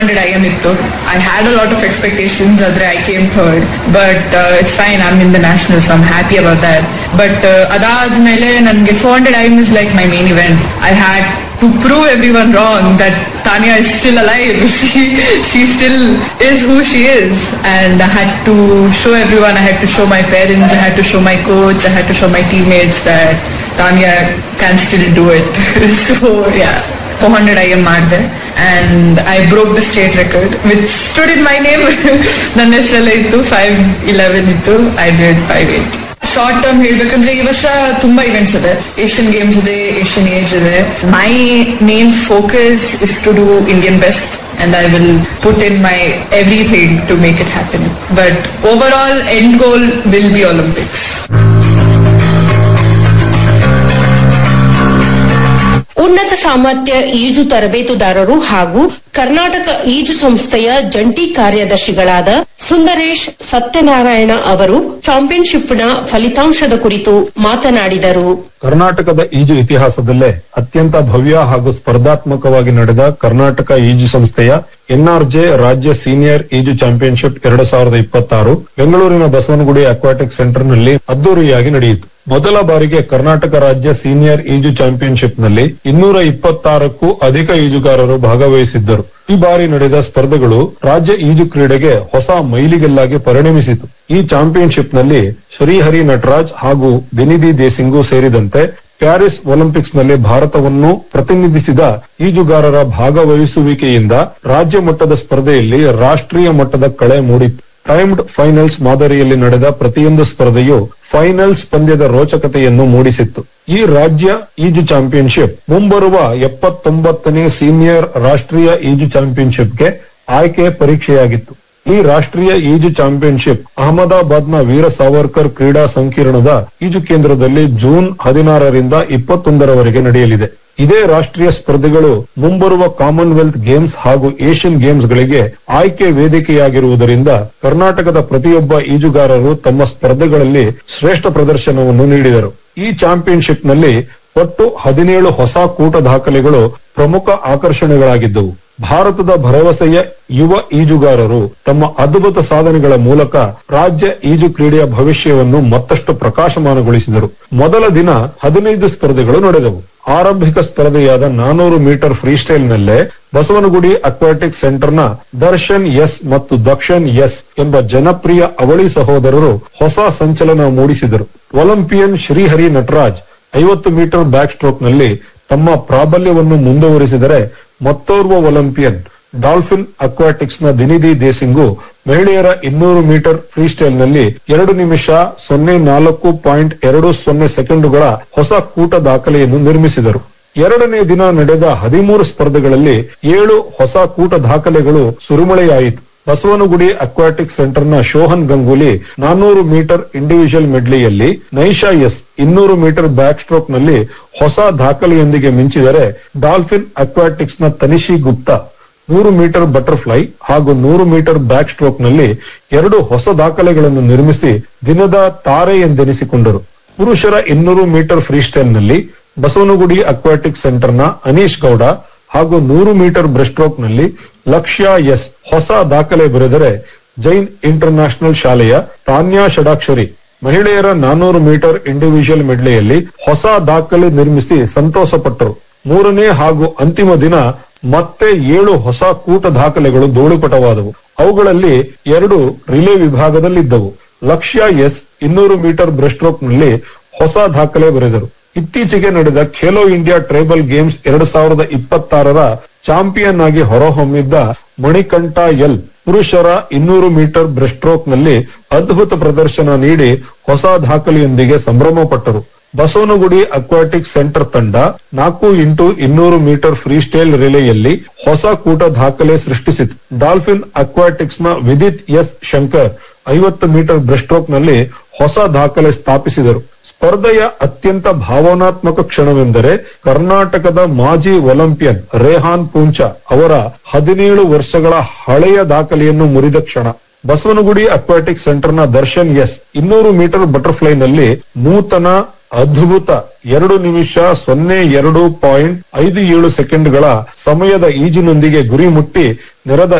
IM ಇತ್ತು I had a lot of expectations ಆದ್ರೆ I came third but it's fine I'm in the nationals I'm happy about that but ಅದಾದ್ಮೇಲೆ ನನಗೆ four hundred I is like my main event I had to prove everyone wrong that Tanya is still alive. she, she still is who she is. And I had to show everyone, I had to show my parents, I had to show my coach, I had to show my teammates that Tanya can still do it. so yeah. 400 IM ಮಾಡಿದೆ and I broke the state record which stood in my name ನನ್ನ ಹೆಸರಲ್ಲೇ ಇತ್ತು five eleven ಇತ್ತು I did five eight short term ಹೇಳ್ಬೇಕಂದ್ರೆ ಈ ವರ್ಷ ತುಂಬಾ events ಇದೆ ಏಷ್ಯನ್ ಗೇಮ್ಸ್ ಇದೆ ಏಷ್ಯನ್ ಏಜ್ ಇದೆ my main focus is to do Indian best and I will put in my everything to make it happen. But overall end goal will be Olympics. ಉನ್ನತ ಸಾಮರ್ಥ್ಯ ಈಜು ತರಬೇತುದಾರರು ಹಾಗೂ ಕರ್ನಾಟಕ ಈಜು ಸಂಸ್ಥೆಯ ಜಂಟಿ ಕಾರ್ಯದರ್ಶಿಗಳಾದ ಸುಂದರೇಶ್ ಸತ್ಯನಾರಾಯಣ ಅವರು ಚಾಂಪಿಯನ್ಶಿಪ್ನ ಫಲಿತಾಂಶದ ಕುರಿತು ಮಾತನಾಡಿದರು ಕರ್ನಾಟಕದ ಈಜು ಇತಿಹಾಸದಲ್ಲೇ ಅತ್ಯಂತ ಭವ್ಯ ಹಾಗೂ ಸ್ಪರ್ಧಾತ್ಮಕವಾಗಿ ನಡೆದ ಕರ್ನಾಟಕ ಈಜು ಸಂಸ್ಥೆಯ ಎನ್ಆರ್ಜೆ ರಾಜ್ಯ ಸೀನಿಯರ್ ಈಜು ಚಾಂಪಿಯನ್ಶಿಪ್ ಎರಡ್ ಸಾವಿರದ ಇಪ್ಪತ್ತಾರು ಬೆಂಗಳೂರಿನ ಬಸವನಗುಡಿ ಅಕ್ವಾಟಿಕ್ ಸೆಂಟರ್ ನಲ್ಲಿ ಅದ್ದೂರಿಯಾಗಿ ನಡೆಯಿತು ಮೊದಲ ಬಾರಿಗೆ ಕರ್ನಾಟಕ ರಾಜ್ಯ ಸೀನಿಯರ್ ಈಜು ಚಾಂಪಿಯನ್ಶಿಪ್ ನಲ್ಲಿ ಇನ್ನೂರ ಇಪ್ಪತ್ತಾರಕ್ಕೂ ಅಧಿಕ ಈಜುಗಾರರು ಭಾಗವಹಿಸಿದ್ದರು ಈ ಬಾರಿ ನಡೆದ ಸ್ಪರ್ಧೆಗಳು ರಾಜ್ಯ ಈಜು ಕ್ರೀಡೆಗೆ ಹೊಸ ಮೈಲಿಗಲ್ಲಾಗಿ ಪರಿಣಮಿಸಿತು ಈ ಚಾಂಪಿಯನ್ಶಿಪ್ ನಲ್ಲಿ ಶ್ರೀಹರಿ ನಟರಾಜ್ ಹಾಗೂ ದಿನಿಧಿ ದೇಸಿಂಗು ಸೇರಿದಂತೆ ಪ್ಯಾರಿಸ್ ಒಲಿಂಪಿಕ್ಸ್ ನಲ್ಲಿ ಭಾರತವನ್ನು ಪ್ರತಿನಿಧಿಸಿದ ಈಜುಗಾರರ ಭಾಗವಹಿಸುವಿಕೆಯಿಂದ ರಾಜ್ಯ ಮಟ್ಟದ ಸ್ಪರ್ಧೆಯಲ್ಲಿ ರಾಷ್ಟ್ರೀಯ ಮಟ್ಟದ ಕಳೆ ಮೂಡಿತ್ತು ಟೈಮ್ಡ್ ಫೈನಲ್ಸ್ ಮಾದರಿಯಲ್ಲಿ ನಡೆದ ಪ್ರತಿಯೊಂದು ಸ್ಪರ್ಧೆಯು ಫೈನಲ್ಸ್ ಪಂದ್ಯದ ರೋಚಕತೆಯನ್ನು ಮೂಡಿಸಿತ್ತು ಈ ರಾಜ್ಯ ಈಜು ಚಾಂಪಿಯನ್ಶಿಪ್ ಮುಂಬರುವ ಎಪ್ಪತ್ತೊಂಬತ್ತನೇ ಸೀನಿಯರ್ ರಾಷ್ಟ್ರೀಯ ಈಜು ಚಾಂಪಿಯನ್ಶಿಪ್ಗೆ ಆಯ್ಕೆ ಪರೀಕ್ಷೆಯಾಗಿತ್ತು ಈ ರಾಷ್ಟ್ರೀಯ ಈಜು ಚಾಂಪಿಯನ್ಶಿಪ್ ಅಹಮದಾಬಾದ್ನ ವೀರ ಸಾವರ್ಕರ್ ಕ್ರೀಡಾ ಸಂಕೀರ್ಣದ ಈಜು ಕೇಂದ್ರದಲ್ಲಿ ಜೂನ್ ಹದಿನಾರರಿಂದ ಇಪ್ಪತ್ತೊಂದರವರೆಗೆ ನಡೆಯಲಿದೆ ಇದೇ ರಾಷ್ಟ್ರೀಯ ಸ್ಪರ್ಧೆಗಳು ಮುಂಬರುವ ಕಾಮನ್ವೆಲ್ತ್ ಗೇಮ್ಸ್ ಹಾಗೂ ಏಷ್ಯನ್ ಗೇಮ್ಸ್ ಗಳಿಗೆ ಆಯ್ಕೆ ವೇದಿಕೆಯಾಗಿರುವುದರಿಂದ ಕರ್ನಾಟಕದ ಪ್ರತಿಯೊಬ್ಬ ಈಜುಗಾರರು ತಮ್ಮ ಸ್ಪರ್ಧೆಗಳಲ್ಲಿ ಶ್ರೇಷ್ಠ ಪ್ರದರ್ಶನವನ್ನು ನೀಡಿದರು ಈ ಚಾಂಪಿಯನ್ಶಿಪ್ ನಲ್ಲಿ ಒಟ್ಟು ಹದಿನೇಳು ಹೊಸ ಕೂಟ ದಾಖಲೆಗಳು ಪ್ರಮುಖ ಆಕರ್ಷಣೆಗಳಾಗಿದ್ದವು ಭಾರತದ ಭರವಸೆಯ ಯುವ ಈಜುಗಾರರು ತಮ್ಮ ಅದ್ಭುತ ಸಾಧನೆಗಳ ಮೂಲಕ ರಾಜ್ಯ ಈಜು ಕ್ರೀಡೆಯ ಭವಿಷ್ಯವನ್ನು ಮತ್ತಷ್ಟು ಪ್ರಕಾಶಮಾನಗೊಳಿಸಿದರು ಮೊದಲ ದಿನ ಹದಿನೈದು ಸ್ಪರ್ಧೆಗಳು ನಡೆದವು ಆರಂಭಿಕ ಸ್ಪರ್ಧೆಯಾದ ನಾನೂರು ಮೀಟರ್ ಫ್ರೀಸ್ಟೈಲ್ ನಲ್ಲೇ ಬಸವನಗುಡಿ ಅಕ್ವಾಟಿಕ್ ಸೆಂಟರ್ನ ದರ್ಶನ್ ಎಸ್ ಮತ್ತು ದಕ್ಷನ್ ಎಸ್ ಎಂಬ ಜನಪ್ರಿಯ ಅವಳಿ ಸಹೋದರರು ಹೊಸ ಸಂಚಲನ ಮೂಡಿಸಿದರು ಒಲಿಂಪಿಯನ್ ಶ್ರೀಹರಿ ನಟರಾಜ್ ಐವತ್ತು ಮೀಟರ್ ಬ್ಯಾಕ್ ಸ್ಟ್ರೋಕ್ ನಲ್ಲಿ ತಮ್ಮ ಪ್ರಾಬಲ್ಯವನ್ನು ಮುಂದುವರಿಸಿದರೆ ಮತ್ತೋರ್ವ ಒಲಿಂಪಿಯನ್ ಡಾಲ್ಫಿನ್ ಅಕ್ವಾಟಿಕ್ಸ್ ನ ದಿನಿಧಿ ದೇಸಿಂಗು ಮಹಿಳೆಯರ ಇನ್ನೂರು ಮೀಟರ್ ಫ್ರೀಸ್ಟೈಲ್ ನಲ್ಲಿ ಎರಡು ನಿಮಿಷ ಸೊನ್ನೆ ನಾಲ್ಕು ಪಾಯಿಂಟ್ ಎರಡು ಸೊನ್ನೆ ಸೆಕೆಂಡುಗಳ ಹೊಸ ಕೂಟ ದಾಖಲೆಯನ್ನು ನಿರ್ಮಿಸಿದರು ಎರಡನೇ ದಿನ ನಡೆದ ಹದಿಮೂರು ಸ್ಪರ್ಧೆಗಳಲ್ಲಿ ಏಳು ಹೊಸ ಕೂಟ ದಾಖಲೆಗಳು ಸುರುಮಳೆಯಾಯಿತು ಬಸವನಗುಡಿ ಅಕ್ವಾಟಿಕ್ ಸೆಂಟರ್ನ ಶೋಹನ್ ಗಂಗೂಲಿ ನಾನ್ನೂರು ಮೀಟರ್ ಇಂಡಿವಿಜುವಲ್ ಮೆಡ್ಲಿಯಲ್ಲಿ ನೈಶಾ ಎಸ್ ಇನ್ನೂರು ಮೀಟರ್ ಬ್ಯಾಕ್ ಸ್ಟ್ರೋಕ್ ನಲ್ಲಿ ಹೊಸ ದಾಖಲೆಯೊಂದಿಗೆ ಮಿಂಚಿದರೆ ಡಾಲ್ಫಿನ್ ಅಕ್ವಾಟಿಕ್ಸ್ ನ ತನಿಷಿ ಗುಪ್ತಾ ನೂರು ಮೀಟರ್ ಬಟರ್ಫ್ಲೈ ಹಾಗೂ ನೂರು ಮೀಟರ್ ಬ್ಯಾಕ್ ಸ್ಟ್ರೋಕ್ ನಲ್ಲಿ ಎರಡು ಹೊಸ ದಾಖಲೆಗಳನ್ನು ನಿರ್ಮಿಸಿ ದಿನದ ತಾರೆ ಎಂದೆನಿಸಿಕೊಂಡರು ಪುರುಷರ ಇನ್ನೂರು ಮೀಟರ್ ಫ್ರೀಸ್ಟೈಲ್ ನಲ್ಲಿ ಬಸವನಗುಡಿ ಅಕ್ವಾಟಿಕ್ ಸೆಂಟರ್ನ ಅನೀಶ್ ಗೌಡ ಹಾಗೂ ನೂರು ಮೀಟರ್ ಬ್ರೆಸ್ಟ್ರೋಕ್ ನಲ್ಲಿ ಲಕ್ಷ್ಯ ಎಸ್ ಹೊಸ ದಾಖಲೆ ಬರೆದರೆ ಜೈನ್ ಇಂಟರ್ ನ್ಯಾಷನಲ್ ಶಾಲೆಯ ತಾನ್ಯಾ ಷಡಾಕ್ಷರಿ ಮಹಿಳೆಯರ ನಾನೂರು ಮೀಟರ್ ಇಂಡಿವಿಜುವಲ್ ಮೆಡ್ಲೆಯಲ್ಲಿ ಹೊಸ ದಾಖಲೆ ನಿರ್ಮಿಸಿ ಸಂತೋಷಪಟ್ಟರು ಮೂರನೇ ಹಾಗೂ ಅಂತಿಮ ದಿನ ಮತ್ತೆ ಏಳು ಹೊಸ ಕೂಟ ದಾಖಲೆಗಳು ಧೂಳುಪಟವಾದವು ಅವುಗಳಲ್ಲಿ ಎರಡು ರಿಲೇ ವಿಭಾಗದಲ್ಲಿದ್ದವು ಲಕ್ಷ್ಯ ಎಸ್ ಇನ್ನೂರು ಮೀಟರ್ ಬ್ರೆಸ್ಟ್ರೋಕ್ ನಲ್ಲಿ ಹೊಸ ದಾಖಲೆ ಬರೆದರು ಇತ್ತೀಚೆಗೆ ನಡೆದ ಖೇಲೋ ಇಂಡಿಯಾ ಟ್ರೈಬಲ್ ಗೇಮ್ಸ್ ಎರಡ್ ಸಾವಿರದ ಇಪ್ಪತ್ತಾರರ ಚಾಂಪಿಯನ್ ಆಗಿ ಹೊರಹೊಮ್ಮಿದ್ದ ಮಣಿಕಂಠ ಎಲ್ ಪುರುಷರ ಇನ್ನೂರು ಮೀಟರ್ ಬ್ರೆಸ್ಟ್ರೋಕ್ ನಲ್ಲಿ ಅದ್ಭುತ ಪ್ರದರ್ಶನ ನೀಡಿ ಹೊಸ ದಾಖಲೆಯೊಂದಿಗೆ ಸಂಭ್ರಮ ಪಟ್ಟರು ಬಸವನಗುಡಿ ಅಕ್ವಾಟಿಕ್ ಸೆಂಟರ್ ತಂಡ ನಾಲ್ಕು ಇಂಟು ಇನ್ನೂರು ಮೀಟರ್ ಫ್ರೀಸ್ಟೈಲ್ ರಿಲೆಯಲ್ಲಿ ಹೊಸ ಕೂಟ ದಾಖಲೆ ಸೃಷ್ಟಿಸಿತು ಡಾಲ್ಫಿನ್ ಅಕ್ವಾಟಿಕ್ಸ್ ನ ವಿದಿತ್ ಎಸ್ ಶಂಕರ್ ಐವತ್ತು ಮೀಟರ್ ಬ್ರೆಸ್ಟ್ರೋಕ್ ನಲ್ಲಿ ಹೊಸ ದಾಖಲೆ ಸ್ಥಾಪಿಸಿದರು ಸ್ಪರ್ಧೆಯ ಅತ್ಯಂತ ಭಾವನಾತ್ಮಕ ಕ್ಷಣವೆಂದರೆ ಕರ್ನಾಟಕದ ಮಾಜಿ ಒಲಿಂಪಿಯನ್ ರೇಹಾನ್ ಪೂಂಚಾ ಅವರ ಹದಿನೇಳು ವರ್ಷಗಳ ಹಳೆಯ ದಾಖಲೆಯನ್ನು ಮುರಿದ ಕ್ಷಣ ಬಸವನಗುಡಿ ಅಕ್ವಾಟಿಕ್ ಸೆಂಟರ್ನ ದರ್ಶನ್ ಎಸ್ ಇನ್ನೂರು ಮೀಟರ್ ಬಟರ್ಫ್ಲೈ ನಲ್ಲಿ ನೂತನ ಅದ್ಭುತ ಎರಡು ನಿಮಿಷ ಸೊನ್ನೆ ಎರಡು ಪಾಯಿಂಟ್ ಐದು ಏಳು ಸೆಕೆಂಡ್ಗಳ ಸಮಯದ ಈಜಿನೊಂದಿಗೆ ಗುರಿ ಮುಟ್ಟಿ ನೆರೆದ